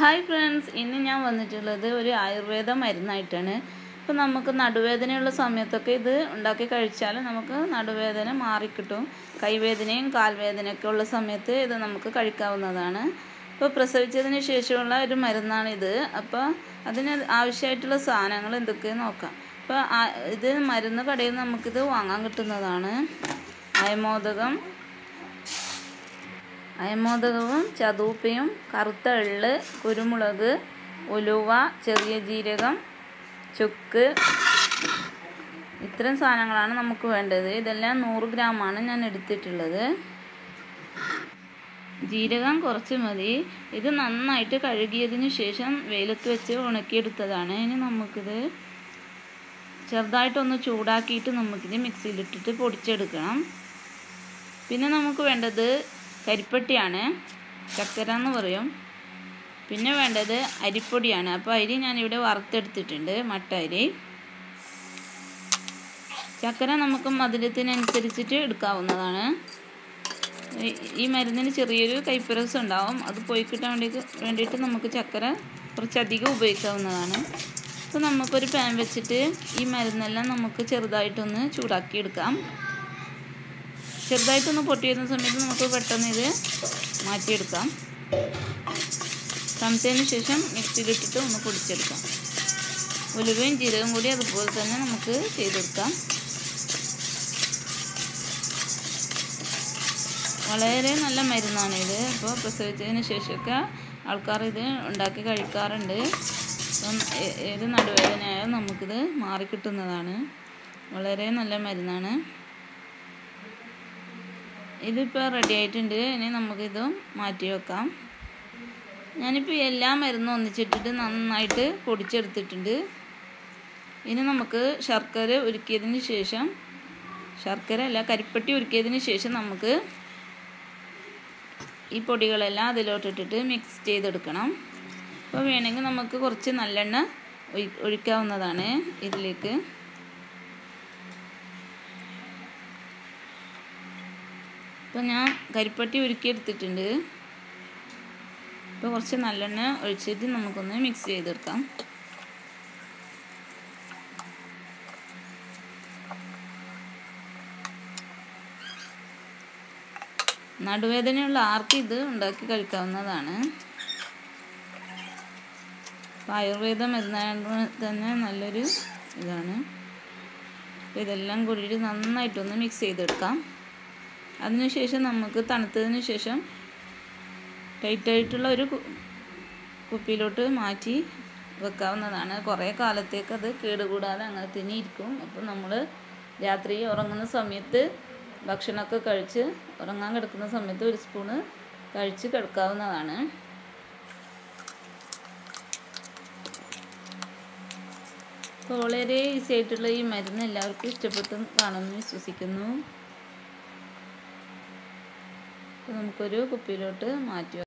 hi friends ഇന്ന് ഞാൻ വന്നിട്ടുള്ളത് ഒരു ആയുർവേദ മരുന്നായിട്ടാണ് ഇപ്പം നമുക്ക് നടുവേദനയുള്ള സമയത്തൊക്കെ ഇത് ഉണ്ടാക്കി കഴിച്ചാൽ നമുക്ക് നടുവേദന മാറിക്കിട്ടും കൈവേദനയും കാൽവേദനയൊക്കെ ഉള്ള സമയത്ത് ഇത് നമുക്ക് കഴിക്കാവുന്നതാണ് ഇപ്പോൾ പ്രസവിച്ചതിന് ശേഷമുള്ള ഒരു മരുന്നാണിത് അപ്പോൾ അതിന് ആവശ്യമായിട്ടുള്ള സാധനങ്ങൾ എന്തൊക്കെയെന്ന് നോക്കാം അപ്പോൾ ഇത് മരുന്ന് കടയിൽ നിന്ന് നമുക്കിത് വാങ്ങാൻ കിട്ടുന്നതാണ് അയമോദകം അയമോദകവും ചതൂപ്പയും കറുത്ത എള്ള് കുരുമുളക് ഉലുവ ചെറിയ ജീരകം ചുക്ക് ഇത്രയും സാധനങ്ങളാണ് നമുക്ക് വേണ്ടത് ഇതെല്ലാം നൂറ് ഗ്രാമാണ് ഞാൻ എടുത്തിട്ടുള്ളത് ജീരകം കുറച്ച് മതി ഇത് നന്നായിട്ട് കഴുകിയതിന് ശേഷം വെയിലത്ത് വെച്ച് ഉണക്കിയെടുത്തതാണ് ഇനി നമുക്കിത് ചെറുതായിട്ടൊന്ന് ചൂടാക്കിയിട്ട് നമുക്കിത് മിക്സിയിലിട്ടിട്ട് പൊടിച്ചെടുക്കണം പിന്നെ നമുക്ക് വേണ്ടത് കരിപ്പട്ടിയാണ് ചക്കര എന്ന് പറയും പിന്നെ വേണ്ടത് അരിപ്പൊടിയാണ് അപ്പോൾ അരി ഞാനിവിടെ വറുത്തെടുത്തിട്ടുണ്ട് മട്ട അരി ചക്കര നമുക്ക് മധുരത്തിനനുസരിച്ചിട്ട് എടുക്കാവുന്നതാണ് ഈ മരുന്നിന് ചെറിയൊരു കൈപ്പരസം ഉണ്ടാവും അത് പോയി കിട്ടാൻ വേണ്ടി വേണ്ടിയിട്ട് നമുക്ക് ചക്കര കുറച്ചധികം ഉപയോഗിക്കാവുന്നതാണ് അപ്പോൾ നമുക്കൊരു പാൻ വെച്ചിട്ട് ഈ മരുന്നെല്ലാം നമുക്ക് ചെറുതായിട്ടൊന്ന് ചൂടാക്കി എടുക്കാം ചെറുതായിട്ടൊന്ന് പൊട്ടി വരുന്ന സമയത്ത് നമുക്ക് പെട്ടെന്ന് ഇത് മാറ്റിയെടുക്കാം തണുത്തതിന് ശേഷം മിക്സിയിലിട്ടിട്ട് ഒന്ന് പൊടിച്ചെടുക്കാം ഉലുവയും ജീരകവും കൂടി അതുപോലെ തന്നെ നമുക്ക് ചെയ്തെടുക്കാം വളരെ നല്ല മരുന്നാണ് ഇത് അപ്പോൾ പ്രസവിച്ചതിന് ശേഷമൊക്കെ ആൾക്കാർ ഇത് ഉണ്ടാക്കി കഴിക്കാറുണ്ട് അപ്പം ഏത് നടുവേദനയായാലും നമുക്കിത് മാറിക്കിട്ടുന്നതാണ് വളരെ നല്ല മരുന്നാണ് ഇതിപ്പോൾ റെഡി ആയിട്ടുണ്ട് ഇനി നമുക്കിത് മാറ്റി വെക്കാം ഞാനിപ്പോൾ എല്ലാ മരുന്നും ഒന്നിച്ചിട്ടിട്ട് നന്നായിട്ട് പൊടിച്ചെടുത്തിട്ടുണ്ട് ഇനി നമുക്ക് ശർക്കര ഉരുക്കിയതിന് ശേഷം ശർക്കര അല്ല കരിപ്പട്ടി ഉരുക്കിയതിന് ശേഷം നമുക്ക് ഈ പൊടികളെല്ലാം അതിലോട്ടിട്ടിട്ട് മിക്സ് ചെയ്തെടുക്കണം അപ്പോൾ വേണമെങ്കിൽ നമുക്ക് കുറച്ച് നല്ലെണ്ണ ഒഴിക്കാവുന്നതാണ് ഇതിലേക്ക് ഇപ്പോൾ ഞാൻ കരിപ്പട്ടി ഉരുക്കി എടുത്തിട്ടുണ്ട് ഇപ്പോൾ കുറച്ച് നല്ലെണ്ണ ഒഴിച്ചിട്ട് നമുക്കൊന്ന് മിക്സ് ചെയ്തെടുക്കാം നടുവേദനയുള്ള ആർക്കും ഇത് ഉണ്ടാക്കി കഴിക്കാവുന്നതാണ് അപ്പോൾ ആയുർവേദ മരുന്നായതുകൊണ്ട് തന്നെ നല്ലൊരു ഇതാണ് അപ്പോൾ ഇതെല്ലാം കൂടിയിട്ട് നന്നായിട്ടൊന്ന് മിക്സ് ചെയ്തെടുക്കാം അതിനുശേഷം നമുക്ക് തണുത്തതിന് ശേഷം ടൈറ്റായിട്ടുള്ള ഒരു കുപ്പിയിലോട്ട് മാറ്റി വെക്കാവുന്നതാണ് കുറേ കാലത്തേക്ക് അത് കേടുകൂടാതെ അങ്ങനെ തന്നെ ഇരിക്കും അപ്പോൾ നമ്മൾ രാത്രി ഉറങ്ങുന്ന സമയത്ത് ഭക്ഷണമൊക്കെ കഴിച്ച് ഉറങ്ങാൻ കിടക്കുന്ന സമയത്ത് ഒരു സ്പൂണ് കഴിച്ച് കിടക്കാവുന്നതാണ് അപ്പോൾ വളരെ ഈസി ആയിട്ടുള്ള ഈ മരുന്ന് എല്ലാവർക്കും ഇഷ്ടപ്പെട്ടു കാണുമെന്ന് വിശ്വസിക്കുന്നു നമുക്കൊരു കുപ്പിയിലോട്ട് മാറ്റി